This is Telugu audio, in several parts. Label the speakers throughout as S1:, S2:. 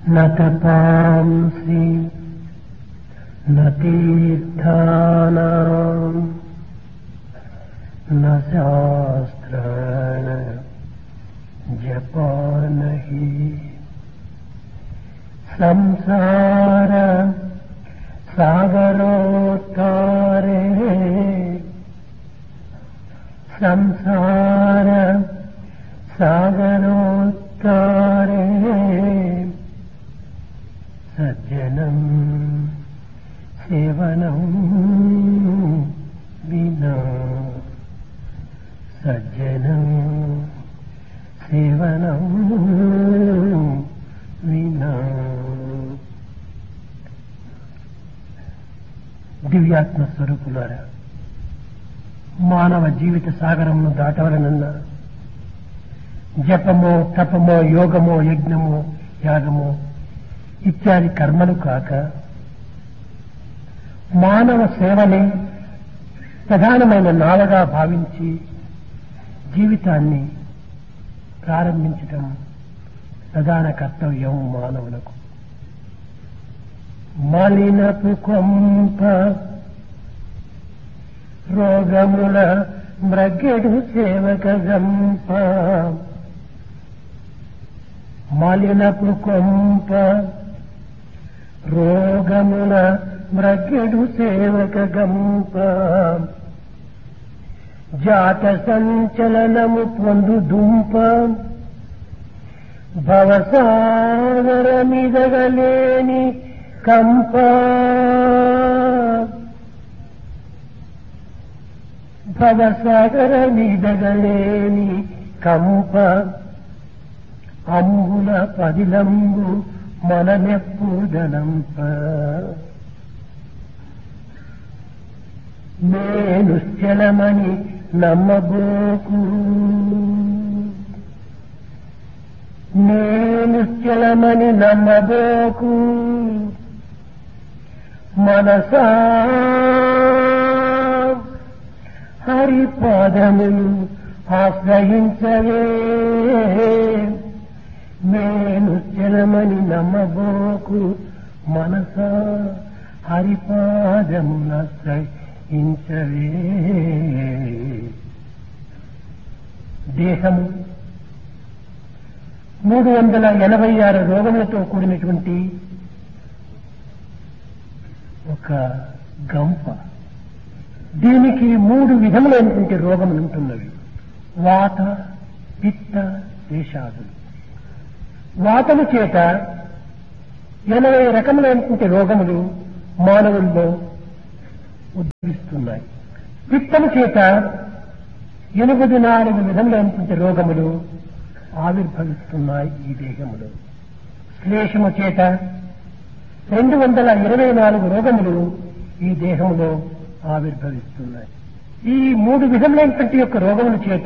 S1: न तपांसि न तीर्थानाम् न शास्त्राण जपान हि संसार सागरोत्तारे संसार सागरोत्तारे सज्जनं सेवनं विना सज्जनं सेवनं వినా దివ్యాత్మ స్వరూపులారా మానవ జీవిత సాగరమును దాటవలనన్న జపమో తపమో యోగమో యజ్ఞమో యాగమో ఇత్యాది కర్మలు కాక మానవ సేవని ప్రధానమైన నావగా భావించి జీవితాన్ని ప్రారంభించటం ప్రధాన కర్తవ్యం మానవులకు మలినపు కొంప రోగముల మ్రగెడు సేవక గంప మలినపు కొంప రోగముల మ్రగెడు సేవక గంప జాత సంచలనము పొందు దుంప భవసాగర మిదగలేని కంప భవసాగర మిదగలేని కంప అంబుల పదిలంబు మనమెప్పుదనంప నేను చలమని నమ్మబోకు నేను చలమని నమ్మబోకు మనసా హరి పాదములు ఆశ్రయించవే నేను చలమని నమ్మబోకు మనసా హరిపాదములు ఆశ్రయించవే దేహము మూడు వందల ఎనభై ఆరు రోగములతో కూడినటువంటి ఒక గంప దీనికి మూడు విధములైనటువంటి రోగములు ఉంటున్నవి వాత పిత్త దేశాదులు వాతము చేత ఎనభై రకములైనటువంటి రోగములు మానవుల్లో ఉద్భవిస్తున్నాయి పిత్తము చేత ఎనిమిది నాలుగు విధములైనటువంటి రోగములు ఆవిర్భవిస్తున్నాయి ఈ దేహములో శ్లేషము చేత రెండు వందల ఇరవై నాలుగు రోగములు ఈ దేహంలో ఆవిర్భవిస్తున్నాయి ఈ మూడు విధములైనటువంటి యొక్క రోగముల చేత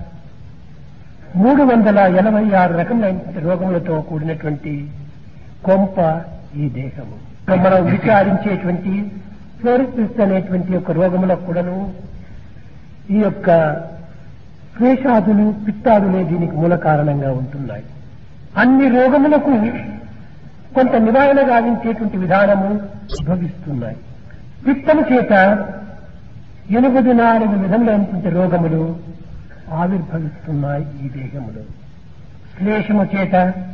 S1: మూడు వందల ఎనభై ఆరు రకములైనటువంటి రోగములతో కూడినటువంటి కొంప ఈ దేహము మనం విచారించేటువంటి ఫ్లోరిసిస్ అనేటువంటి యొక్క రోగములకు కూడాను ఈ యొక్క క్లేశాదులు పిత్తాదులే దీనికి మూల కారణంగా ఉంటున్నాయి అన్ని రోగములకు కొంత నివారణ గావించేటువంటి విధానము ఉద్భవిస్తున్నాయి పిత్తము చేత ఎనిమిది నాలుగు విధములైనటువంటి రోగములు ఆవిర్భవిస్తున్నాయి ఈ దేహములో శ్లేషము చేత